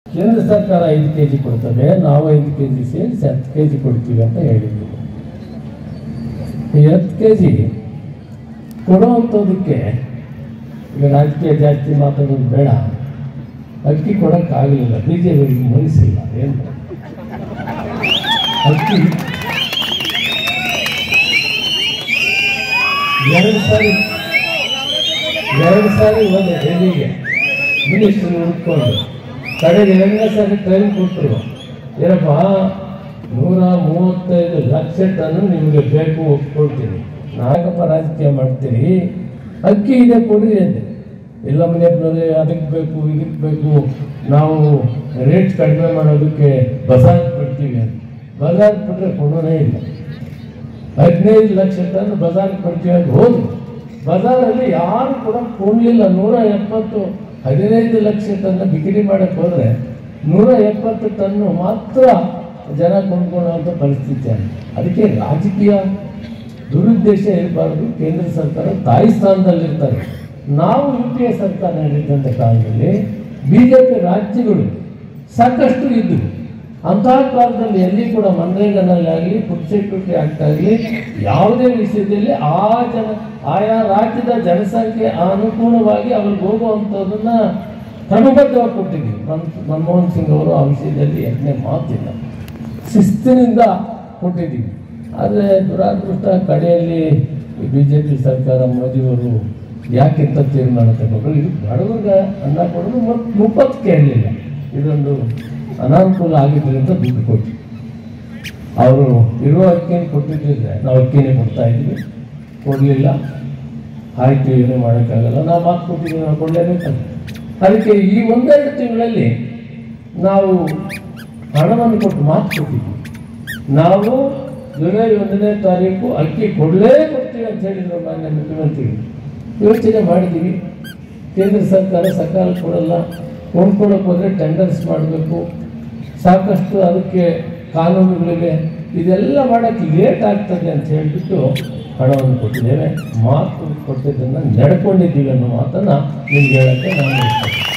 ಕೇಂದ್ರ ಸರ್ಕಾರ ಐದು ಕೆ ಜಿ ಕೊಡ್ತದೆ ನಾವು ಐದು ಕೆ ಜಿ ಸೇರಿಸಿ ಹತ್ತು ಕೆ ಜಿ ಕೊಡ್ತೀವಿ ಅಂತ ಹೇಳಿದ್ದೀವಿ ಈ ಹತ್ತು ಕೆ ಜಿ ಕೊಡುವಂಥದ್ದಕ್ಕೆ ಈಗ ರಾಜಕೀಯ ಜಾಸ್ತಿ ಮಾತಾಡೋದು ಬೇಡ ಅಕ್ಕಿ ಕೊಡೋಕ್ಕಾಗಲಿಲ್ಲ ಬಿ ಜೆ ಪಿಗೆ ಮನಸ್ಸಿಲ್ಲ ಏನು ಅಕ್ಕಿ ಎರಡು ಸಾರಿ ಎರಡು ಸಾರಿ ಒಂದು ಡೆಲ್ಲಿಗೆ ಮಿನಿಸ್ಟರ್ ಹುಡ್ಕೊಂಡು ಕಡೆಗೆ ಎರಡನೇ ಸಾರಿ ಟ್ರೈನ್ ಕೊಟ್ಟರು ಏನಪ್ಪ ನೂರ ಮೂವತ್ತೈದು ಲಕ್ಷ ಟನ್ ನಿಮಗೆ ಬೇಕು ಒಪ್ಕೊಳ್ತೀನಿ ನಾಯಕಪ್ಪ ರಾಜಕೀಯ ಮಾಡ್ತೀರಿ ಅಕ್ಕಿ ಇದೆ ಕೊಡ್ರಿ ಅಂತೆ ಇಲ್ಲ ಮನೆಯಪ್ಪನವ್ರೆ ಅದಕ್ಕೆ ಬೇಕು ಇದಕ್ಕೆ ಬೇಕು ನಾವು ರೇಟ್ ಕಡಿಮೆ ಮಾಡೋದಕ್ಕೆ ಬಜಾರ್ ಕೊಡ್ತೀವಿ ಅಂತ ಬಜಾರ್ ಕೊಟ್ಟರೆ ಕೊಡೋನೇ ಇಲ್ಲ ಹದಿನೈದು ಲಕ್ಷ ಟನ್ ಬಜಾರ್ ಕೊಡ್ತೀವಿ ಅಂತ ಹೋದ್ರು ಬಜಾರಲ್ಲಿ ಯಾರು ಕೂಡ ಕೊಂಡ್ಲಿಲ್ಲ ನೂರ ಎಪ್ಪತ್ತು ಹದಿನೈದು ಲಕ್ಷ ಟನ್ ಬಿಕ್ರಿ ಮಾಡಕ್ಕೆ ಹೋದ್ರೆ ನೂರ ಎಪ್ಪತ್ತು ಟನ್ನು ಮಾತ್ರ ಜನ ಕೊಂಡ್ಕೊಳ್ಳುವಂಥ ಪರಿಸ್ಥಿತಿ ಆಗಿದೆ ಅದಕ್ಕೆ ರಾಜಕೀಯ ದುರುದ್ದೇಶ ಇರಬಾರ್ದು ಕೇಂದ್ರ ಸರ್ಕಾರ ತಾಯಿ ಸ್ಥಾನದಲ್ಲಿರ್ತಾರೆ ನಾವು ಯು ಪಿ ಎ ಸರ್ಕಾರ ನಡೆದಂಥ ಕಾಲದಲ್ಲಿ ಬಿ ಜೆ ಪಿ ರಾಜ್ಯಗಳು ಸಾಕಷ್ಟು ಇದ್ದವು ಅಂತಹ ಕಾಲದಲ್ಲಿ ಎಲ್ಲಿ ಕೂಡ ಮನ್ರೇಗಾನಲ್ಲಿ ಆಗಲಿ ಫುಡ್ ಸೆಕ್ಯೂರಿಟಿ ಆಕ್ಟ್ ಆಗಲಿ ಯಾವುದೇ ವಿಷಯದಲ್ಲಿ ಆ ಜನ ಆಯಾ ರಾಜ್ಯದ ಜನಸಂಖ್ಯೆ ಅನುಗುಣವಾಗಿ ಅವ್ರಿಗೆ ಹೋಗುವಂಥದ್ದನ್ನ ಕ್ರಮಬದ್ಧವಾಗಿ ಕೊಟ್ಟಿದ್ದೀವಿ ಮನ್ ಮನಮೋಹನ್ ಸಿಂಗ್ ಅವರು ಆ ವಿಷಯದಲ್ಲಿ ಎರಡನೇ ಮಾತಿಲ್ಲ ಶಿಸ್ತಿನಿಂದ ಕೊಟ್ಟಿದ್ದೀವಿ ಆದರೆ ದುರಾದೃಷ್ಟ ಕಡೆಯಲ್ಲಿ ಬಿ ಜೆ ಪಿ ಸರ್ಕಾರ ಮೋದಿಯವರು ಯಾಕಿಂತ ತೀರ್ಮಾನ ತಗೊಂಡ್ರು ಇದು ಬಡವರಿಗೆ ಅನ್ನ ಕೊಡೋದು ಮತ್ತು ಮುಪ್ಪತ್ತು ಕೇಳಲಿಲ್ಲ ಇದೊಂದು ಅನಾನುಕೂಲ ಆಗಿದ್ದರಿಂದ ದುಡ್ಡು ಕೊಟ್ಟು ಅವರು ಇರುವ ಅಕ್ಕಿಯನ್ನು ಕೊಟ್ಟಿದ್ದರೆ ನಾವು ಅಕ್ಕಿನೇ ಕೊಡ್ತಾ ಇದ್ವಿ ಕೊಡಲಿಲ್ಲ ಆಯ್ತು ಏನೂ ಮಾಡೋಕ್ಕಾಗಲ್ಲ ನಾವು ಮಾತು ಕೊಟ್ಟಿದ್ದೀವಿ ನಾವು ಕೊಡಲೇಬೇಕಲ್ಲ ಅದಕ್ಕೆ ಈ ಒಂದೆರಡು ತಿಂಗಳಲ್ಲಿ ನಾವು ಹಣವನ್ನು ಕೊಟ್ಟು ಮಾತು ಕೊಟ್ಟಿದ್ವಿ ನಾವು ಜುಲೈ ಒಂದನೇ ತಾರೀಕು ಅಕ್ಕಿ ಕೊಡಲೇ ಕೊಡ್ತೀವಿ ಅಂತ ಹೇಳಿದ್ರು ಮಾನ್ಯ ಮುಖ್ಯಮಂತ್ರಿಗಳು ಯೋಚನೆ ಮಾಡಿದ್ದೀವಿ ಕೇಂದ್ರ ಸರ್ಕಾರ ಸಕಾಲ ಕೊಡಲ್ಲ ಕೊಂಡ್ಕೊಳ್ಳೋಕೆ ಹೋದರೆ ಟೆಂಡರ್ಸ್ ಮಾಡಬೇಕು ಸಾಕಷ್ಟು ಅದಕ್ಕೆ ಕಾನೂನುಗಳಿವೆ ಇದೆಲ್ಲ ಮಾಡೋಕ್ಕೆ ಲೇಟ್ ಆಗ್ತದೆ ಅಂತ ಹೇಳಿಬಿಟ್ಟು ಹಣವನ್ನು ಕೊಟ್ಟಿದ್ದೇವೆ ಮಾತು ಕೊಟ್ಟಿದ್ದನ್ನು ನಡ್ಕೊಂಡಿದ್ದೀವಿ ಅನ್ನೋ ಮಾತನ್ನು ನಿಮ್ಗೆ ಹೇಳೋಕ್ಕೆ ನಾನು ಇಷ್ಟಪಡ್ತೀನಿ